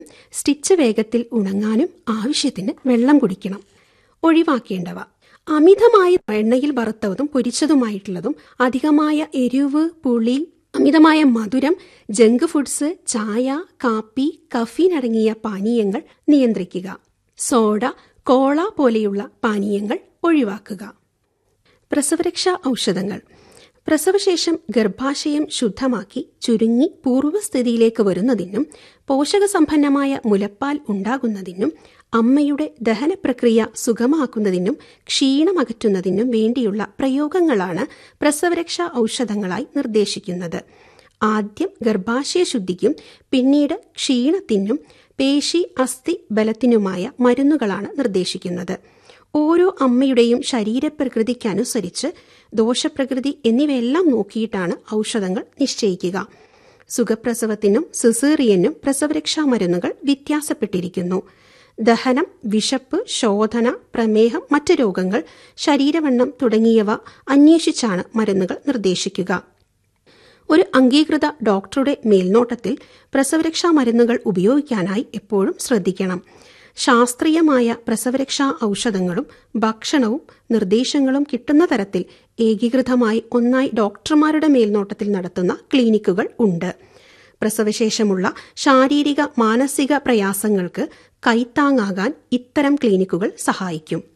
stitch വേഗത്തിൽ ഉണങ്ങാനും ആവശ്യത്തിന് വെള്ളം കുടിക്കണം ഒഴിവാക്കേണ്ടവ അമിതമായ എണ്ണയിൽ വറുത്തതും പൊരിച്ചതുമായിട്ടുള്ളതും അധികമായ എരിവ് പുളി അമിതമായ മധുരം ജങ്ക് ഫുഡ്സ് ചായ കാപ്പി കഫീൻ അടങ്ങിയ പാനീയങ്ങൾ നിയന്ത്രിക്കുക സോഡ കോള പോലെയുള്ള പാനീയങ്ങൾ ഒഴിവാക്കുക പ്രസവരക്ഷാ ഔഷധങ്ങൾ പ്രസവശേഷം ഗർഭാശയം ശുദ്ധമാക്കി ചുരുങ്ങി പൂർവ്വസ്ഥിതിയിലേക്ക് വരുന്നതിനും പോഷകസമ്പന്നമായ മുലപ്പാൽ ഉണ്ടാകുന്നതിനും അമ്മയുടെ ദഹന പ്രക്രിയ സുഗമാക്കുന്നതിനും ക്ഷീണമകറ്റുന്നതിനും വേണ്ടിയുള്ള പ്രയോഗങ്ങളാണ് പ്രസവരക്ഷാ ഔഷധങ്ങളായി നിർദ്ദേശിക്കുന്നത് ആദ്യം ഗർഭാശയ ശുദ്ധിക്കും പിന്നീട് ക്ഷീണത്തിനും പേശി അസ്ഥി ബലത്തിനുമായ മരുന്നുകളാണ് നിർദ്ദേശിക്കുന്നത് ഓരോ അമ്മയുടെയും ശരീരപ്രകൃതിക്കനുസരിച്ച് ദോഷപ്രകൃതി എന്നിവയെല്ലാം നോക്കിയിട്ടാണ് ഔഷധങ്ങൾ നിശ്ചയിക്കുക സുഖപ്രസവത്തിനും സിസേറിയനും പ്രസവരക്ഷാ മരുന്നുകൾ വ്യത്യാസപ്പെട്ടിരിക്കുന്നു ദഹനം വിശപ്പ് ശോധന പ്രമേഹം മറ്റ് രോഗങ്ങൾ ശരീരവണ്ണം തുടങ്ങിയവ അന്വേഷിച്ചാണ് മരുന്നുകൾ നിർദ്ദേശിക്കുക ഒരു അംഗീകൃത ഡോക്ടറുടെ മേൽനോട്ടത്തിൽ പ്രസവരക്ഷാ മരുന്നുകൾ ഉപയോഗിക്കാനായി എപ്പോഴും ശ്രദ്ധിക്കണം ശാസ്ത്രീയമായ പ്രസവരക്ഷാ ഔഷധങ്ങളും ഭക്ഷണവും നിർദ്ദേശങ്ങളും കിട്ടുന്ന തരത്തിൽ ഏകീകൃതമായി ഒന്നായി ഡോക്ടർമാരുടെ മേൽനോട്ടത്തിൽ നടത്തുന്ന ക്ലിനിക്കുകൾ ഉണ്ട് പ്രസവശേഷമുള്ള ശാരീരിക മാനസിക പ്രയാസങ്ങൾക്ക് കൈത്താങ്ങാകാൻ ഇത്തരം ക്ലിനിക്കുകൾ സഹായിക്കും